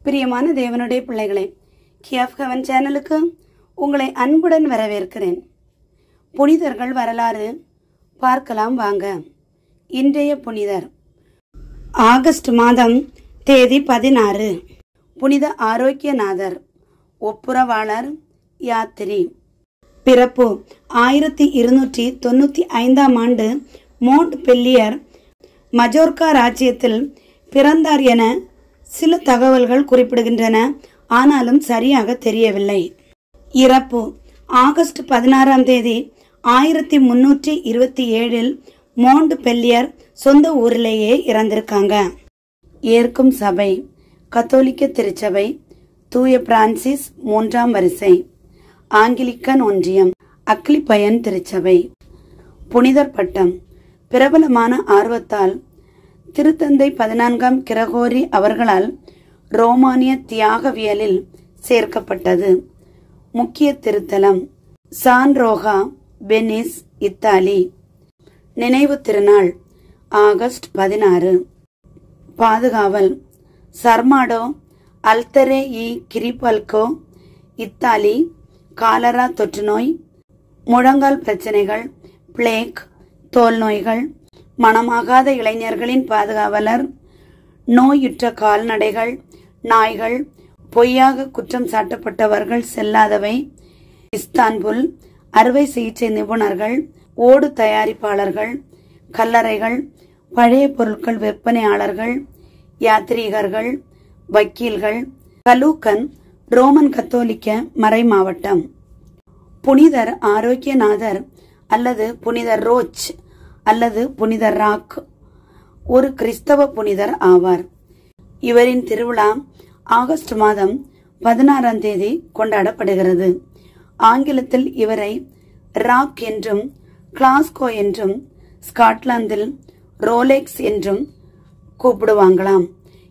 பிரியமான தேவனுடைய பிள்ளைகளே கியாஃப் ஹெவன் சேனலுக்கு உங்களை அன்புடன் வரவேற்கிறேன் புனிதர்கள் வரலாறு பார்க்கலாம் வாங்க இன்றைய புனிதர் ஆகஸ்ட் மாதம் தேதி பதினாறு புனித ஆரோக்கியநாதர் ஒப்புரவாளர் யாத்திரி பிறப்பு ஆயிரத்தி இருநூற்றி தொண்ணூற்றி ஐந்தாம் ஆண்டு மோண்ட் பெல்லியர் மஜோர்கா ராஜ்யத்தில் பிறந்தார் என சில தகவல்கள் குறிப்பிடுகின்றன ஆனாலும் சரியாக தெரியவில்லை இறப்பு ஆகஸ்ட் பதினாறாம் தேதி ஆயிரத்தி முன்னூற்றி இருபத்தி ஏழில் மோண்ட் பெல்லியர் சொந்த ஊரிலேயே இறந்திருக்காங்க ஏற்கும் சபை கத்தோலிக்க திருச்சபை தூய பிரான்சிஸ் மூன்றாம் வரிசை ஆங்கிலிக்கன் ஒன்றியம் அக்லிப்பயன் திருச்சபை புனிதர் பட்டம் பிரபலமான ஆர்வத்தால் திருத்தந்தை பதினான்காம் கிரகோரி அவர்களால் ரோமானிய தியாகவியலில் சேர்க்கப்பட்டது முக்கிய திருத்தலம் சான் ரோகா பெனிஸ் இத்தாலி நினைவு திருநாள் ஆகஸ்ட் பதினாறு பாதுகாவல் சர்மாடோ அல்தரே இ கிரிபல்கோ இத்தாலி காலரா தொற்றுநோய் முழங்கால் பிரச்சனைகள் பிளேக் தோல் நோய்கள் மனமாகாத இளைஞர்களின் பாதுகாவலர் நோயுற்ற கால்நடைகள் நாய்கள் பொய்யாக குற்றம் சாட்டப்பட்டவர்கள் செல்லாதவை இஸ்தான்புல் அறுவை சிகிச்சை நிபுணர்கள் ஓடு தயாரிப்பாளர்கள் கல்லறைகள் பழைய பொருட்கள் விற்பனையாளர்கள் யாத்ரீகர்கள் வக்கீல்கள் கலூக்கன் ரோமன் கத்தோலிக்க மறை மாவட்டம் புனிதர் ஆரோக்கியநாதர் அல்லது புனிதர் ரோச் அல்லது புனிதர் ராக் ஒரு கிறிஸ்தவ புனிதர் ஆவார் இவரின் திருவிழா ஆகஸ்ட் மாதம் பதினாறாம் தேதி கொண்டாடப்படுகிறது ஆங்கிலத்தில் இவரை ராக் என்றும் கிளாஸ்கோ என்றும் ஸ்காட்லாந்தில் ரோலெக்ஸ் என்றும் கூப்பிடுவாங்களாம்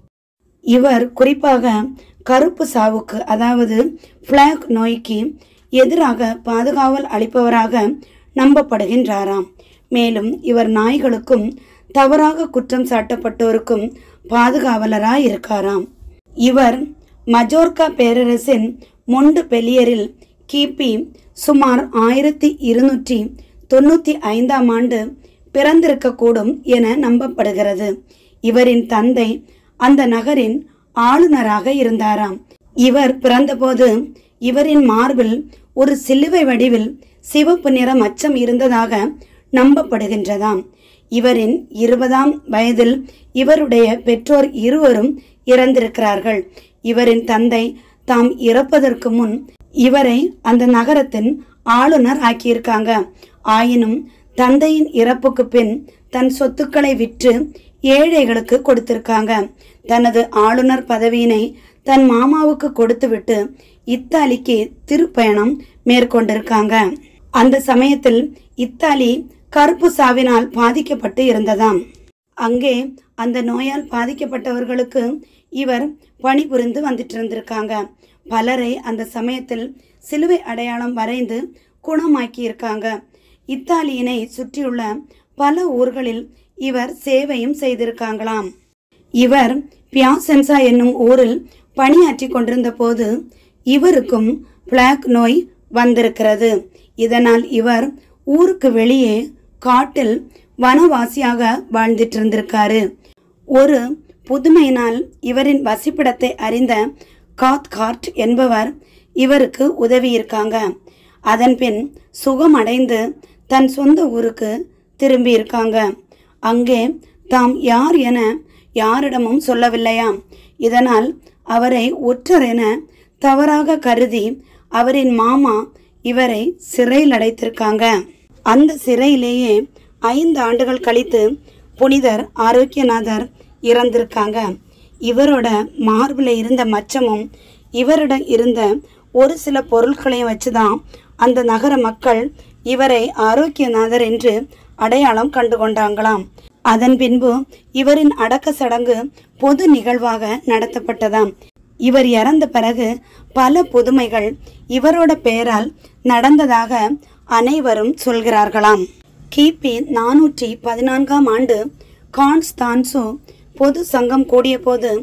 இவர் குறிப்பாக கருப்பு சாவுக்கு அதாவது பிளாக் நோய்க்கு எதிராக பாதுகாவல் அளிப்பவராக நம்பப்படுகின்றாராம் மேலும் இவர் நாய்களுக்கும் தவறாக குற்றம் சாட்டப்பட்டோருக்கும் பாதுகாவலராய் இருக்காராம் இவர் மஜோர்கா பேரரசின் மொண்டு பெலியரில் கிபி சுமார் ஆயிரத்தி இருநூற்றி தொண்ணூற்றி ஐந்தாம் ஆண்டு பிறந்திருக்கக்கூடும் என நம்பப்படுகிறது இவரின் தந்தை அந்த நகரின் ஆளுநராக இருந்தாராம் இவர் பிறந்தபோது இவரின் மார்பில் ஒரு சிலுவை வடிவில் சிவப்பு நிற மச்சம் இருந்ததாக நம்பப்படுகின்றதாம் இவரின் இருபதாம் வயதில் இவருடைய பெற்றோர் இருவரும் இறந்திருக்கிறார்கள் இவரின் தந்தை தாம் இறப்பதற்கு முன் இவரை அந்த நகரத்தின் ஆளுநர் ஆக்கியிருக்காங்க ஆயினும் தந்தையின் இறப்புக்கு பின் தன் சொத்துக்களை விற்று ஏழைகளுக்கு கொடுத்திருக்காங்க தனது ஆளுநர் பதவியினை தன் மாமாவுக்கு கொடுத்துவிட்டு இத்தாலிக்கு திருப்பயணம் மேற்கொண்டிருக்காங்க அந்த சமயத்தில் இத்தாலி கருப்பு சாவினால் பாதிக்கப்பட்டு இருந்ததாம் அங்கே அந்த நோயால் பாதிக்கப்பட்டவர்களுக்கு இவர் பணிபுரிந்து வந்துட்டு இருந்திருக்காங்க பலரை அந்த சமயத்தில் சிலுவை அடையாளம் வரைந்து குணமாக்கி இருக்காங்க இத்தாலியினை சுற்றியுள்ள பல ஊர்களில் இவர் சேவையும் செய்திருக்காங்களாம் இவர் பியாசென்சா என்னும் ஊரில் பணியாற்றி கொண்டிருந்த போது இவருக்கும் பிளாக் நோய் வந்திருக்கிறது இதனால் இவர் ஊருக்கு வெளியே காட்டில் வனவாசியாக வாழ்ந்துட்டு இருந்திருக்காரு ஒரு புதுமையினால் இவரின் வசிப்பிடத்தை அறிந்த காத்கார்ட் என்பவர் இவருக்கு உதவியிருக்காங்க அதன்பின் சுகமடைந்து தன் சொந்த ஊருக்கு திரும்பி இருக்காங்க அங்கே தாம் யார் என யாரிடமும் சொல்லவில்லையாம் இதனால் அவரை ஒற்றர் என தவறாக கருதி அவரின் மாமா இவரை சிறையில் அடைத்திருக்காங்க அந்த சிறையிலேயே ஐந்து ஆண்டுகள் கழித்து புனிதர் ஆரோக்கியநாதர் இறந்திருக்காங்க இவரோட மார்பில் இருந்த மச்சமும் இவரிடம் இருந்த ஒரு சில பொருட்களையும் வச்சுதான் அந்த நகர மக்கள் இவரை ஆரோக்கியநாதர் என்று அடையாளம் கண்டு கொண்டாங்களாம் அதன் பின்பு இவரின் அடக்க சடங்கு பொது நிகழ்வாக நடத்தப்பட்டதாம் இவர் இறந்த பிறகு பல புதுமைகள் இவரோட பெயரால் நடந்ததாக அனைவரும் சொல்கிறார்களாம் கிபி நானூற்றி பதினான்காம் ஆண்டு கான்ஸ்தான்சோ பொது சங்கம் கூடிய போது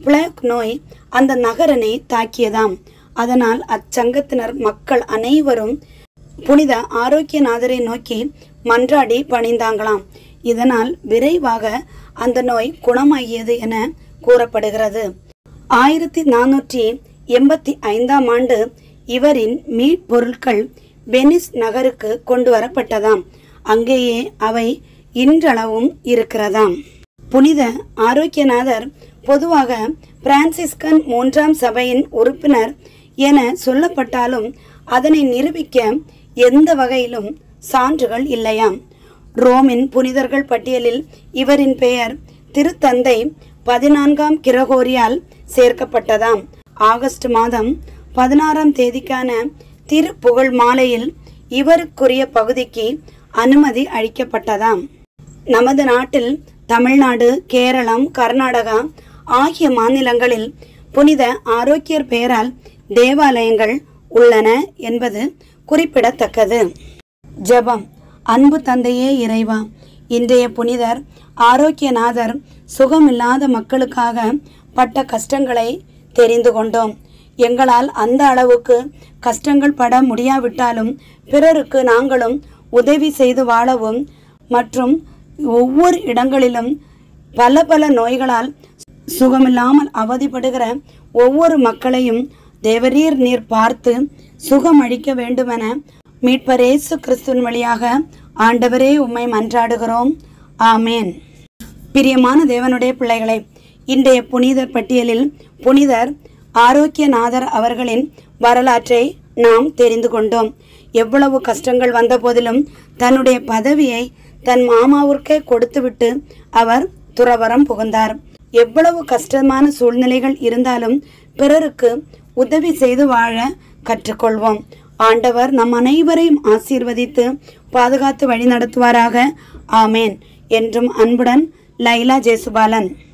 பிளாக் நோய் அந்த நகரனை தாக்கியதாம் அதனால் அச்சங்கத்தினர் மக்கள் அனைவரும் புனித ஆரோக்கியநாதரை நோக்கி மன்றாடி பணிந்தாங்களாம் இதனால் விரைவாக அந்த நோய் குணமாகியது என கூறப்படுகிறது ஆயிரத்தி நானூற்றி எண்பத்தி ஐந்தாம் ஆண்டு இவரின் மீட்பொருட்கள் வெனிஸ் நகருக்கு கொண்டு வரப்பட்டதாம் அங்கேயே அவை இன்றளவும் இருக்கிறதாம் புனித ஆரோக்கியநாதர் பொதுவாக பிரான்சிஸ்கன் மூன்றாம் சபையின் உறுப்பினர் என சொல்லப்பட்டாலும் அதனை நிரூபிக்க எந்த வகையிலும் சான்றுகள் இல்லையாம் ரோமின் புனிதர்கள் பட்டியலில் இவரின் பெயர் திருத்தந்தை பதினான்காம் கிரகோரியால் சேர்க்கப்பட்டதாம் ஆகஸ்ட் மாதம் பதினாறாம் தேதிக்கான திருப்புகழ் மாலையில் இவருக்குரிய பகுதிக்கு அனுமதி அளிக்கப்பட்டதாம் நமது நாட்டில் தமிழ்நாடு கேரளம் கர்நாடகா ஆகிய மாநிலங்களில் புனித ஆரோக்கியர் பெயரால் தேவாலயங்கள் உள்ளன என்பது குறிப்பிடத்தக்கது ஜெபம் அன்பு தந்தையே இறைவா இன்றைய புனிதர் ஆரோக்கியநாதர் சுகமில்லாத மக்களுக்காக பட்ட கஷ்டங்களை தெரிந்து கொண்டோம் எங்களால் அந்த அளவுக்கு கஷ்டங்கள் பட முடியாவிட்டாலும் பிறருக்கு நாங்களும் உதவி செய்து வாழவும் மற்றும் ஒவ்வொரு இடங்களிலும் பல பல நோய்களால் சுகமில்லாமல் அவதிப்படுகிற ஒவ்வொரு மக்களையும் தேவரீர் நீர் பார்த்து சுகமளிக்க வேண்டுமென மீட்பரேசு கிறிஸ்துவின் வழியாக ஆண்டவரே உம்மை மன்றாடுகிறோம் ஆமேன் பிரியமான தேவனுடைய பிள்ளைகளை இன்றைய புனிதர் பட்டியலில் புனிதர் ஆரோக்கியநாதர் அவர்களின் வரலாற்றை நாம் தெரிந்து கொண்டோம் எவ்வளவு கஷ்டங்கள் வந்த போதிலும் தன்னுடைய பதவியை தன் மாமாவிற்கே கொடுத்துவிட்டு அவர் துறவரம் புகுந்தார் எவ்வளவு கஷ்டமான சூழ்நிலைகள் இருந்தாலும் பிறருக்கு உதவி செய்து வாழ கற்றுக்கொள்வோம் ஆண்டவர் நம் அனைவரையும் ஆசீர்வதித்து பாதுகாத்து வழி நடத்துவாராக ஆமேன் என்றும் அன்புடன் லைலா ஜேசுபாலன்